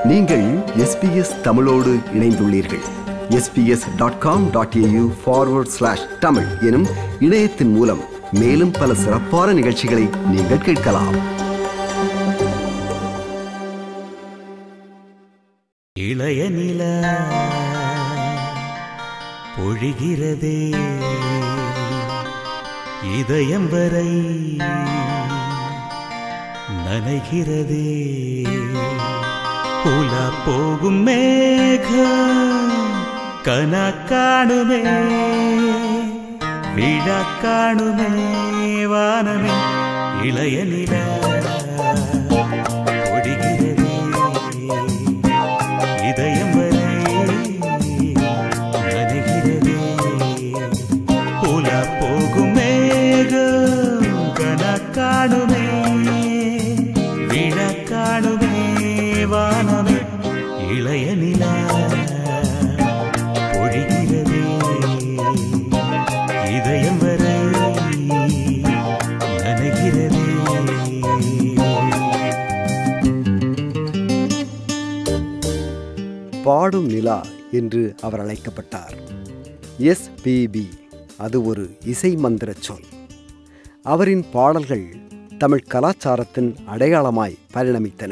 நீங்கள் எஸ்பிஎஸ் தமிழோடு இணைந்துள்ளீர்கள் SBS dot com dot AU forward slash Tamil எனும் இணையத்தின் மூலம் மேலும் பல சிறப்பான நிகழ்ச்சிகளை நீங்கள் கேட்கலாம் இளைய நிலா பொழிகிறதே இதயம் வரை நனைகிறதே உலா போகும் மேகம் கனா காணுமே விழா காணுமே வானமே இளைய நிலா பொழிகிறதே இதயம் வரை நனைகிறதே உலா போகும் மேகம் கன காணுமே விழ காணுமே வானமே இளைய நிலா பொழிகிறதே இதயம் வரை நனைகிறதே பாடும் நிலா என்று அவர் அழைக்கப்பட்டார் எஸ்பிபி அது ஒரு இசை மந்திர சொல் அவரின் பாடல்கள் தமிழ் கலாச்சாரத்தின் அடையாளமாய் பரிணமித்தன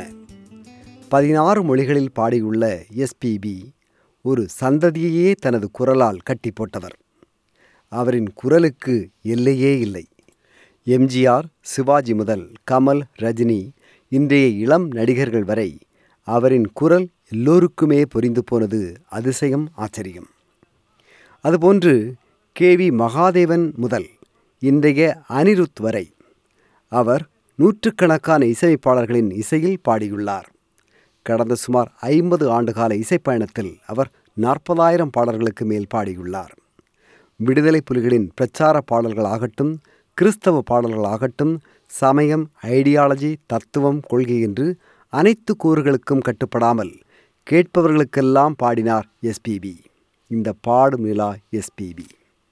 பதினாறு மொழிகளில் பாடியுள்ள எஸ்பிபி ஒரு சந்ததியையே தனது குரலால் கட்டி போட்டவர் அவரின் குரலுக்கு எல்லையே இல்லை எம்ஜிஆர் சிவாஜி முதல் கமல் ரஜினி இன்றைய இளம் நடிகர்கள் வரை அவரின் குரல் எல்லோருக்குமே புரிந்து போனது அதிசயம் ஆச்சரியம் அதுபோன்று கே வி மகாதேவன் முதல் இன்றைய அனிருத் வரை அவர் நூற்றுக்கணக்கான இசையமைப்பாளர்களின் இசையில் பாடியுள்ளார் கடந்த சுமார் ஐம்பது ஆண்டுகால இசைப்பயணத்தில் அவர் நாற்பதாயிரம் பாடல்களுக்கு மேல் பாடியுள்ளார் விடுதலை புலிகளின் பிரச்சார பாடல்களாகட்டும் கிறிஸ்தவ பாடல்களாகட்டும் சமயம் ஐடியாலஜி தத்துவம் கொள்கை என்று அனைத்து கூறுகளுக்கும் கட்டுப்படாமல் கேட்பவர்களுக்கெல்லாம் பாடினார் எஸ்பிபி இந்த பாடும் நிலா எஸ்பிபி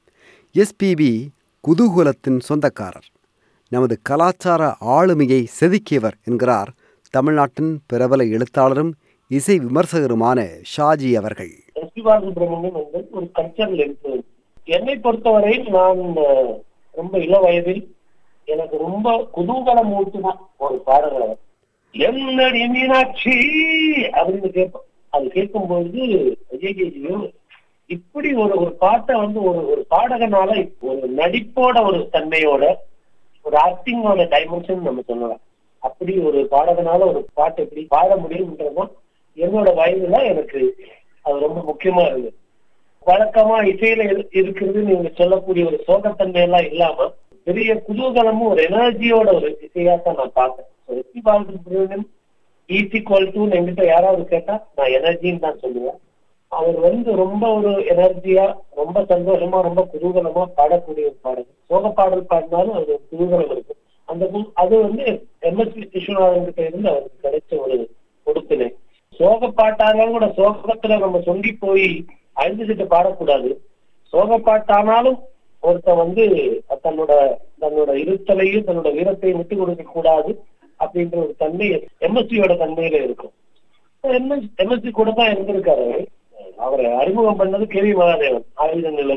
எஸ்பிபி குதூகூலத்தின் சொந்தக்காரர் நமது கலாச்சார ஆளுமையை செதுக்கியவர் என்கிறார் தமிழ்நாட்டின் பிரபல எழுத்தாளரும் இசை விமர்சகருமான ஷாஜி அவர்கள் எஸ்பி பாலசுப்ரமணியம் வந்து ஒரு கல்ச்சரல் இன்ஃபுளுன்ஸ் என்னை பொறுத்தவரையில் நான் அஹ், ரொம்ப இள வயதில் எனக்கு ரொம்ப குதூகலம் ஊட்டுனா ஒரு பாடல் அவர். என்னடி மீனாட்சி அப்படின்னு கேட்போம் அது கேட்கும் பொழுது ஐயையோ இப்படி ஒரு ஒரு பாட்டை வந்து ஒரு ஒரு பாடகனால ஒரு நடிப்போட ஒரு தன்மையோட ஒரு ஆக்டிங்கோட டைமென்ஷன் நம்ம சொல்லலாம் அப்படி ஒரு பாடகனால ஒரு பாட்டு எப்படி பாட முடியும்ன்றதுதான் என்னோட வயதுல எனக்கு அது ரொம்ப முக்கியமா இருந்தது வழக்கமா இசையில இரு- இருக்கிறது நீங்க சொல்லக்கூடிய ஒரு சோகத்தன்மை எல்லாம் இல்லாம பெரிய குதூகலமும் ஒரு எனர்ஜியோட ஒரு இசையா தான் நான் பார்த்தேன் S P Balasubrahmanyam is equal to என்கிட்ட யாராவது கேட்டா நான் எனர்ஜின்னு தான் சொல்லுவேன் அவர் வந்து ரொம்ப ஒரு எனர்ஜியா ரொம்ப சந்தோஷமா ரொம்ப குதூகலமா பாடக்கூடிய ஒரு பாடகர் சோக பாடல் பாடினாலும் அது ஒரு குதூகலம் இருக்கும் அந்த கு- அது வந்து எம்எஸ்வி விஸ்வநாதன் கிட்ட இருந்து அவருக்கு கிடைச்ச ஒரு கொடுப்பினை சோக பாட்டானாலும் கூட சோகத்துல நம்ம சொங்கி போய் அழுதுகிட்டு பாடக்கூடாது சோக பாட்டானாலும் ஒருத்தன் வந்து தன்னோட தன்னோட இருத்தலையும் தன்னோட வீரத்தையும் விட்டு கொடுக்க கூடாது அப்படின்ற ஒரு தன்மை எம்எஸ்சியோட தன்மையில இருக்கும் எம்எஸ் எம்எஸ்சி கூட தான் இருந்திருக்காரு அவரை அறிமுகம் பண்ணது கேவி மகாதேவன் ஆயுத நிலை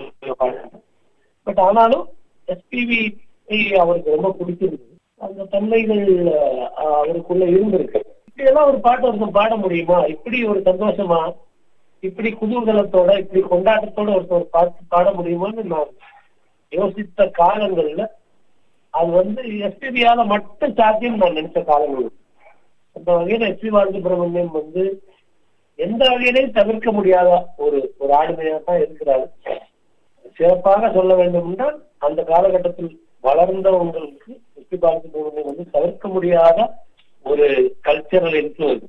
பட் ஆனாலும் எஸ்பிவி அவருக்கு ரொம்ப பிடிச்சிருக்கு அந்த தன்மைகள் அஹ், அவருக்குள்ள இருந்திருக்கு இப்படி எல்லாம் ஒரு பாட்டு ஒருத்தன் பாட முடியுமா இப்படி ஒரு சந்தோஷமா இப்படி குதூகலத்தோட இப்படி கொண்டாட்டத்தோட ஒருத்தர் ஒரு பாட்டு பாட முடியுமான்னு நான் யோசித்த காலங்கள்ல அது வந்து எஸ்பிபியால மட்டும் சாத்தியம் நான் நினைச்ச காலங்கள் உண்டு. அந்த வகையில எஸ்பி பாலசுப்ரமணியம் வந்து எந்த வகையிலையும் தவிர்க்க முடியாத ஒரு ஒரு ஆளுமையா தான் இருக்கிறாரு சிறப்பாக சொல்ல வேண்டும் என்றால் அந்த காலகட்டத்தில் வளர்ந்தவங்களுக்கு எஸ்பி பாலசுப்ரமணியம் வந்து தவிர்க்க முடியாத ஒரு கல்ச்சரல் இன்ஃபுளுன்ஸ்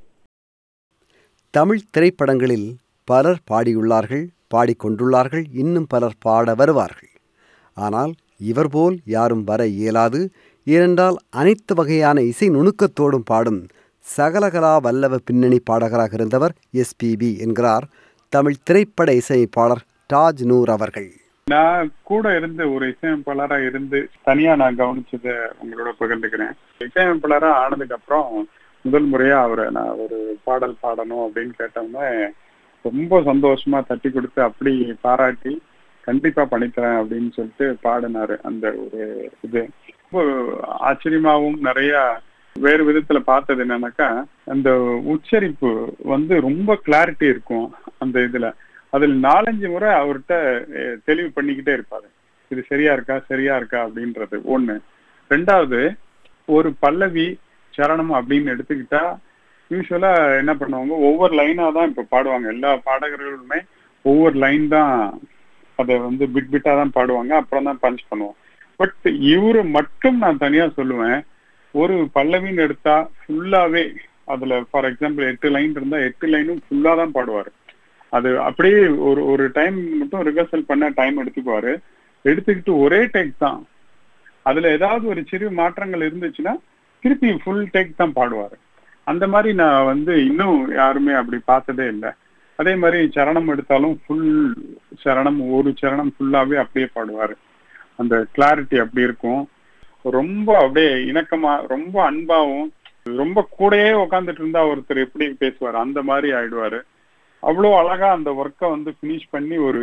தமிழ் திரைப்படங்களில் பலர் பாடியுள்ளார்கள் பாடிக்கொண்டுள்ளார்கள் இன்னும் பலர் பாட வருவார்கள் ஆனால் இவர் போல் யாரும் வர இயலாது ஏனென்றால் அனைத்து வகையான இசை நுணுக்கத்தோடும் பாடும் சகலகலா வல்லவ பின்னணி பாடகராக இருந்தவர் எஸ்பிபி என்கிறார் தமிழ் திரைப்பட இசையமைப்பாளர் டாஜ் நூர் அவர்கள் நான் கூட இருந்து ஒரு இசையமைப்பாளரா இருந்து தனியா நான் கவனிச்சதை உங்களோட பகிர்ந்துக்கிறேன் இசையமைப்பாளரா ஆனதுக்கு அப்புறம் முதல் முறையா அவரை நான் ஒரு பாடல் பாடணும் அப்படின்னு கேட்டோம்னா ரொம்ப சந்தோஷமா தட்டி கொடுத்து அப்படி பாராட்டி கண்டிப்பா பண்ணித்தரேன் அப்படின்னு சொல்லிட்டு பாடினாரு அந்த ஒரு இது ரொம்ப ஆச்சரியமாவும் நிறைய வேறு விதத்துல பார்த்தது என்னன்னாக்கா அந்த உச்சரிப்பு வந்து ரொம்ப கிளாரிட்டி இருக்கும் அந்த இதுல அதில் நாலஞ்சு முறை அவர்கிட்ட அஹ், தெளிவு பண்ணிக்கிட்டே இருப்பாரு இது சரியா இருக்கா சரியா இருக்கா அப்படின்றது ஒண்ணு ரெண்டாவது ஒரு பல்லவி சரணம் அப்படின்னு எடுத்துக்கிட்டா யூஸ்வலா என்ன பண்ணுவாங்க ஒவ்வொரு லைனா தான் இப்ப பாடுவாங்க எல்லா பாடகர்களுமே ஒவ்வொரு லைன் தான் அதை வந்து பிட் பிட்டா தான் பாடுவாங்க அப்புறம் தான் பஞ்ச் பண்ணுவோம் பட் இவரு மட்டும் நான் தனியா சொல்லுவேன் ஒரு பல்லவின்னு எடுத்தா ஃபுல்லாவே அதுல ஃபார் எக்ஸாம்பிள் எட்டு லைன் இருந்தா எட்டு லைனும் ஃபுல்லா தான் பாடுவாரு அது அப்படியே ஒரு ஒரு டைம் மட்டும் ரிஹர்சல் பண்ண டைம் எடுத்துக்குவாரு எடுத்துக்கிட்டு ஒரே டேக் தான் அதுல ஏதாவது ஒரு சிறு மாற்றங்கள் இருந்துச்சுன்னா திருப்பி ஃபுல் டேக் தான் பாடுவாரு அந்த மாதிரி நான் வந்து இன்னும் யாருமே அப்படி பார்த்ததே இல்லை அதே மாதிரி சரணம் எடுத்தாலும் ஃபுல் சரணம் ஒரு சரணம் ஃபுல்லாவே அப்படியே பாடுவாரு அந்த கிளாரிட்டி அப்படி இருக்கும் ரொம்ப அப்படியே இணக்கமா ரொம்ப அன்பாவும் ரொம்ப கூடயே உட்காந்துட்டு இருந்தா ஒருத்தர் எப்படி பேசுவார் அந்த மாதிரி ஆயிடுவாரு அவ்வளோ அழகா அந்த ஒர்க்கை வந்து ஃபினிஷ் பண்ணி ஒரு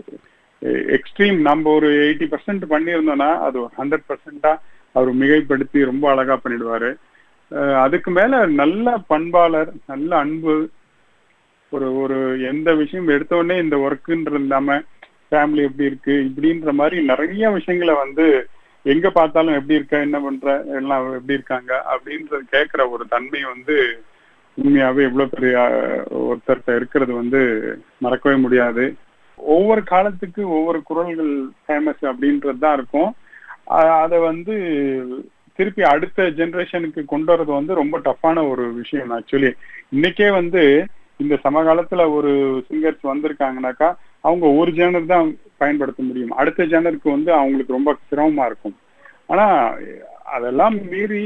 எக்ஸ்ட்ரீம் நம்ம ஒரு எயிட்டி பர்சன்ட் பண்ணியிருந்தோம்னா அது ஒரு ஹண்ட்ரட் பர்சன்டா அவர் மிகைப்படுத்தி ரொம்ப அழகா பண்ணிடுவாரு அஹ் அதுக்கு மேல நல்ல பண்பாளர் நல்ல அன்பு ஒரு ஒரு எந்த விஷயம் எடுத்த உடனே இந்த ஒர்க்குன்றது இல்லாம ஃபேமிலி எப்படி இருக்கு இப்படின்ற மாதிரி நிறைய விஷயங்களை வந்து எங்க பார்த்தாலும் எப்படி இருக்க என்ன பண்ற எல்லாம் எப்படி இருக்காங்க அப்படின்றது கேட்கிற ஒரு தன்மை வந்து உண்மையாவே இவ்வளவு பெரிய அஹ், ஒருத்தர்கிட்ட இருக்கிறது வந்து மறக்கவே முடியாது ஒவ்வொரு காலத்துக்கு ஒவ்வொரு குரல்கள் ஃபேமஸ் அப்படின்றது தான் இருக்கும் அ- அதை வந்து திருப்பி அடுத்த ஜெனரேஷனுக்கு கொண்டு வர்றது வந்து ரொம்ப டஃப்பான ஒரு விஷயம் ஆக்சுவலி இன்னைக்கே வந்து இந்த சமகாலத்துல ஒரு சிங்கர்ஸ் வந்திருக்காங்கனாக்கா அவங்க ஒரு ஜேனர் தான் பயன்படுத்த முடியும் அடுத்த ஜேனருக்கு வந்து அவங்களுக்கு ரொம்ப சிரமமா இருக்கும் ஆனா அதெல்லாம் மீறி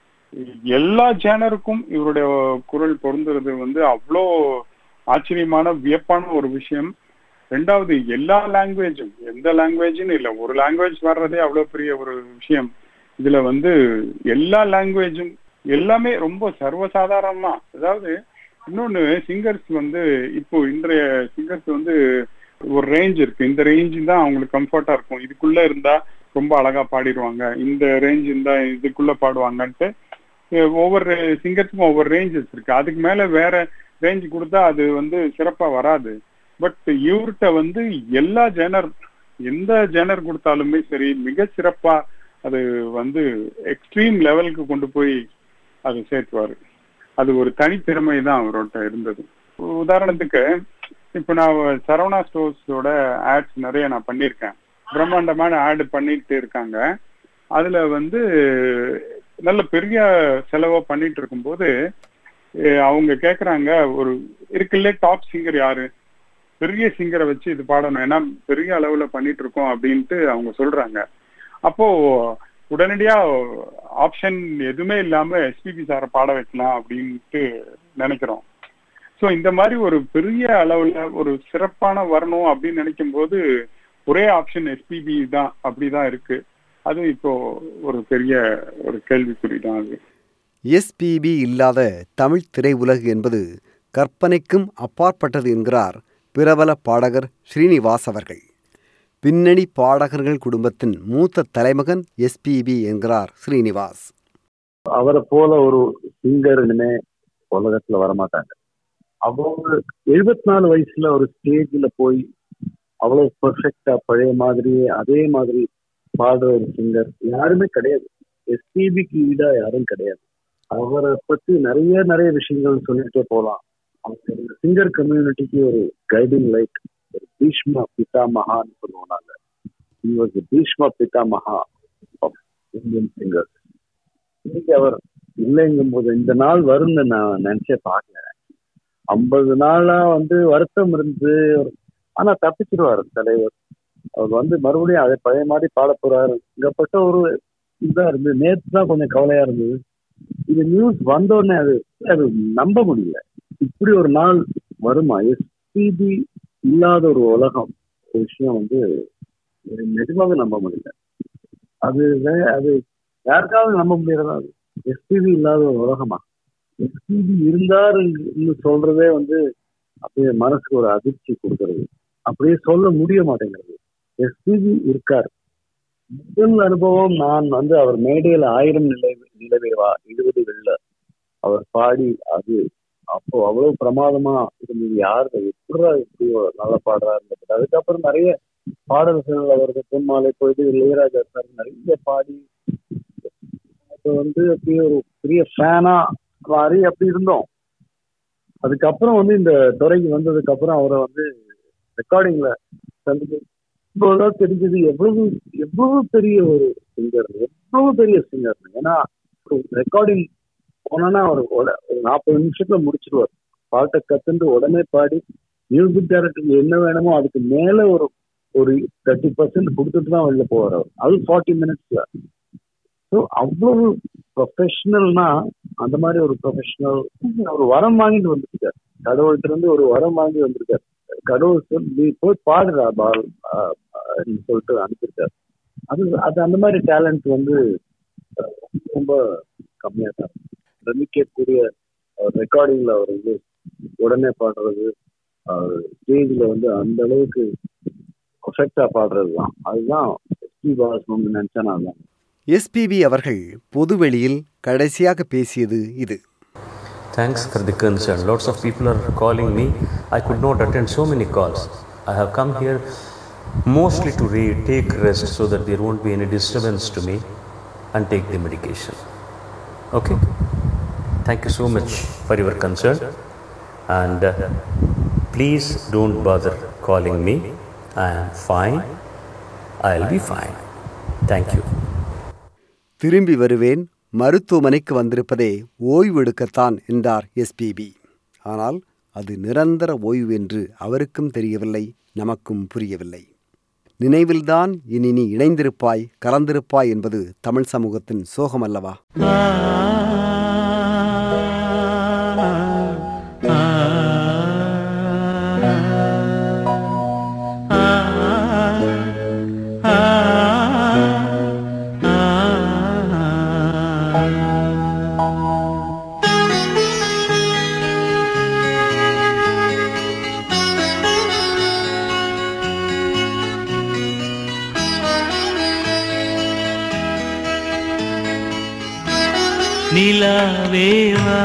எல்லா ஜேனருக்கும் இவருடைய குரல் பொருந்துறது வந்து அவ்வளோ ஆச்சரியமான வியப்பான ஒரு விஷயம் ரெண்டாவது எல்லா லாங்குவேஜும் எந்த லாங்குவேஜ்னு இல்லை ஒரு லாங்குவேஜ் வர்றதே அவ்வளோ பெரிய ஒரு விஷயம் இதுல வந்து எல்லா லாங்குவேஜும் எல்லாமே ரொம்ப சர்வசாதாரணமா அதாவது இன்னொன்னு சிங்கர்ஸ் வந்து இப்போ இன்றைய சிங்கர்ஸ் வந்து ஒரு ரேஞ்ச் இருக்கு இந்த ரேஞ்ச் தான் அவங்களுக்கு கம்ஃபர்ட்டா இருக்கும் இதுக்குள்ள இருந்தா ரொம்ப அழகா பாடிடுவாங்க இந்த ரேஞ்ச் இருந்தா இதுக்குள்ள பாடுவாங்கன்ட்டு அஹ் ஒவ்வொரு சிங்கர்ஸுக்கும் ஒவ்வொரு ரேஞ்சஸ் இருக்கு அதுக்கு மேல வேற ரேஞ்ச் கொடுத்தா அது வந்து சிறப்பா வராது பட் இவர்கிட்ட வந்து எல்லா ஜேனர் எந்த ஜேனர் கொடுத்தாலுமே சரி மிக சிறப்பா அது வந்து எக்ஸ்ட்ரீம் லெவலுக்கு கொண்டு போய் அது சேர்த்துவாரு அது ஒரு தனித்திறமை தான் அவரோட இருந்தது உதாரணத்துக்கு இப்ப நான் சரவணா ஸ்டோர்ஸோட ஆட்ஸ் நிறைய நான் பண்ணியிருக்கேன் பிரம்மாண்டமான ஆட் பண்ணிட்டு இருக்காங்க அதுல வந்து நல்ல பெரிய செலவா பண்ணிட்டு இருக்கும்போது அஹ் அவங்க கேக்குறாங்க ஒரு இருக்குல்ல டாப் சிங்கர் யாரு பெரிய சிங்கரை வச்சு இது பாடணும் ஏன்னா பெரிய அளவுல பண்ணிட்டு இருக்கோம் அப்படின்ட்டு அவங்க சொல்றாங்க அப்போ உடனடியா ஆப்ஷன் எதுவுமே இல்லாம எஸ்பிபி சாரை பாட வைக்கலாம் அப்படின்ட்டு நினைக்கிறோம் ஸோ இந்த மாதிரி ஒரு பெரிய அளவுல ஒரு சிறப்பான வரணும் அப்படின்னு நினைக்கும் போது ஒரே ஆப்ஷன் எஸ்பிபி தான் அப்படிதான் இருக்கு அது இப்போ ஒரு பெரிய ஒரு கேள்விக்குறி தான் அது எஸ்பிபி இல்லாத தமிழ் திரையுலகு என்பது கற்பனைக்கும் அப்பாற்பட்டது என்கிறார் பிரபல பாடகர் ஸ்ரீனிவாஸ் அவர்கள் பின்னணி பாடகர்கள் குடும்பத்தின் மூத்த தலைமகன் எஸ்பிபி என்கிறார் ஸ்ரீனிவாஸ் அவரை போல ஒரு சிங்கர் இனிமே உலகத்துல வரமாட்டாங்க அவங்க எழுபத்தி நாலு வயசுல ஒரு ஸ்டேஜ்ல போய் அவ்வளவு பெர்ஃபெக்டா பழைய மாதிரி அதே மாதிரி பாடுற ஒரு சிங்கர் யாருமே கிடையாது எஸ்பிபிக்கு ஈடா யாரும் கிடையாது அவரை பத்தி நிறைய நிறைய விஷயங்கள் சொல்லிட்டே போலாம் அவங்க சிங்கர் கம்யூனிட்டிக்கு ஒரு கைடிங் லைட் ஒரு பீஷ்மா பிதாமகான்னு சொல்லுவோம் நாங்க he was the Bhishma Pitamaha of Indian singer இன்னைக்கு அவர் இல்லைங்கும் போது இந்த நாள் வரும்னு நான் நினைச்சே பார்க்கல ஐம்பது நாளா வந்து வருத்தம் இருந்து ஆனா தப்பிச்சிருவாரு தலைவர் அவர் வந்து மறுபடியும் அதே பழைய மாதிரி பாட போறாரு இங்கப்பட்ட ஒரு இதா இருந்து நேற்று தான் கொஞ்சம் கவலையா இருந்தது இது நியூஸ் வந்தோடனே அது அது நம்ப முடியல இப்படி ஒரு நாள் வருமா எஸ்பிபி இல்லாத ஒரு உலகம் ஒரு விஷயம் வந்து இது நிஜமாவே நம்ப முடியல அது வே- அது யாருக்காவது நம்ப முடியறதா அது எஸ்பிபி இல்லாத ஒரு உலகமா எஸ்பிபி இருந்தாருன்னு சொல்றதே வந்து அப்படியே மனசுக்கு ஒரு அதிர்ச்சி கொடுக்கறது அப்படியே சொல்ல முடிய மாட்டேங்கிறது எஸ்பிபி இருக்கார் முதல் அனுபவம் நான் வந்து அவர் மேடையில ஆயிரம் நிலை நிலவேவா இருபது வெள்ள அவர் பாடி அது அப்போ அவ்வளவு பிரமாதமா இருந்தது யார் எப்படா இப்படி நல்லா பாடுறாரு அதுக்கப்புறம் நிறைய பாடல்கள் அவருக்கு பொன்மாலை பொழுது இளையராஜா சார் நிறைய பாடி அது வந்து அப்படியே ஒரு பெரிய ஃபேனா மாறி அப்படி இருந்தோம் அதுக்கப்புறம் வந்து இந்த துறைக்கு வந்ததுக்கு அப்புறம் அவரை வந்து ரெக்கார்டிங்ல சந்திச்சு இப்போதான் தெரிஞ்சது எவ்வளவு எவ்வளவு பெரிய ஒரு சிங்கர் எவ்வளவு பெரிய சிங்கர் ஏன்னா ரெக்கார்டிங் போனோன்னா அவர் உட- ஒரு நாற்பது நிமிஷத்துல முடிச்சிருவார் பாட்டை கத்துட்டு உடனே பாடி மியூசிக் டைரக்டருக்கு என்ன வேணுமோ அதுக்கு மேல ஒரு ஒரு தேர்ட்டி பர்சன்ட் கொடுத்துட்டு தான் வெளில போவார் அவர் அது ஃபார்ட்டி மினிட்ஸ்ல ஸோ அவ்வளவு ப்ரொஃபஷனல்னா அந்த மாதிரி ஒரு ப்ரொஃபஷனல் ஒரு வரம் வாங்கிட்டு வந்திருக்காரு கடவுள்கிட்ட இருந்து ஒரு வரம் வாங்கி வந்திருக்காரு கடவுள் சொல்லி நீ போய் பாடுறா பால் ஆஹ் ஆஹ்ன்னு சொல்லிட்டு அனுப்பியிருக்காரு அது அது அந்த மாதிரி டேலண்ட் வந்து அஹ், ரொம்ப கம்மியா தான் இருக்கு. பிரமிக்கக்கூடிய ரெக்கார்டிங்ல அவர் வந்து உடனே பாடுறது ஸ்டேஜ்ல வந்து அந்த அளவுக்கு பர்ஃபெக்டா பாடுறது தான் அதுதான் எஸ்பி பாலசுப்ரமணியன் நினைச்சா நான் தான் எஸ்பிபி அவர்கள் பொதுவெளியில் கடைசியாக பேசியது இது Thanks for the concern. Lots of people are calling me. I could not attend so many calls. I have come here mostly to re- take rest so that there won't be any disturbance to me and take the medication. Okay? Thank you so much for your concern. And uh, please don't bother calling me. I am fine. I'll be fine. Thank you. திரும்பி வருவேன் மருத்துவமனைக்கு வந்திருப்பதே ஓய்வெடுக்கத்தான் என்றார் SPB ஆனால் அது நிரந்தர ஓய்வு என்று அவருக்கும் தெரியவில்லை நமக்கும் புரியவில்லை நினைவில்தான் இனி நீ இணைந்திருப்பாய் கலந்திருப்பாய் என்பது தமிழ் சமூகத்தின் சோகம் அல்லவா நிலாவேவா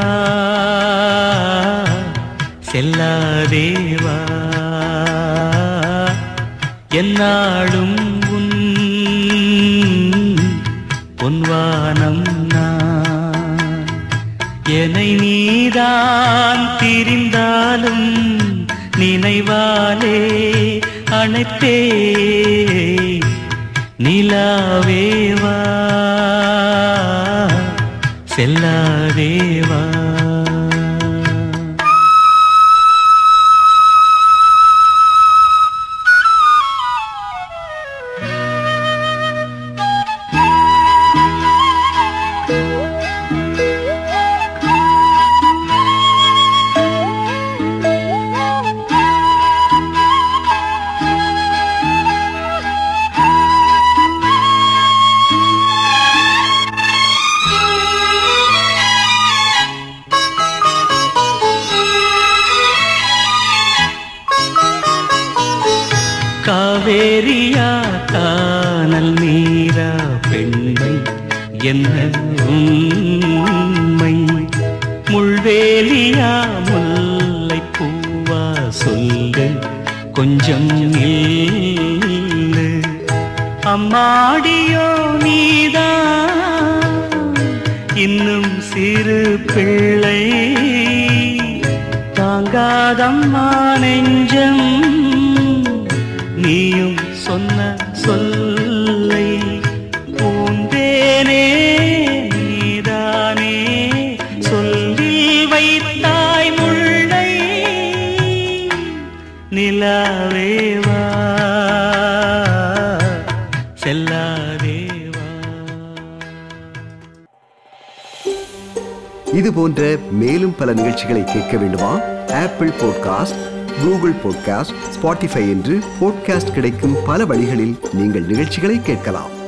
செல்லாதேவா என்னாலும் உன் பொன்வானம் நான் என்னை நீதான் திரிந்தாலும் நினைவாலே அணைப்பே நிலாவேவா செல்லாதேவா காவேரியா கானல் நீரா பெண்மை என்ன உண்மை முள்வேலியா முல்லை பூவா சொல்லு கொஞ்சம் நில்லு அம்மாடியோ நீதான் இன்னும் சிறு பிள்ளை தாங்காதம்மா நெஞ்சம் நீயும் சொன்ன சொல்லை பூந்தேனே நீதானே சொல்லி வைத்தாய் முள்ளை நிலாவேவா செல்லாதேவா இது போன்ற மேலும் பல நிகழ்ச்சிகளை கேட்க வேண்டுமா Apple podcast Google podcast Spotify என்று பாட்காஸ்ட் கிடைக்கும் பல வழிகளில் நீங்கள் நிகழ்ச்சிகளை கேட்கலாம்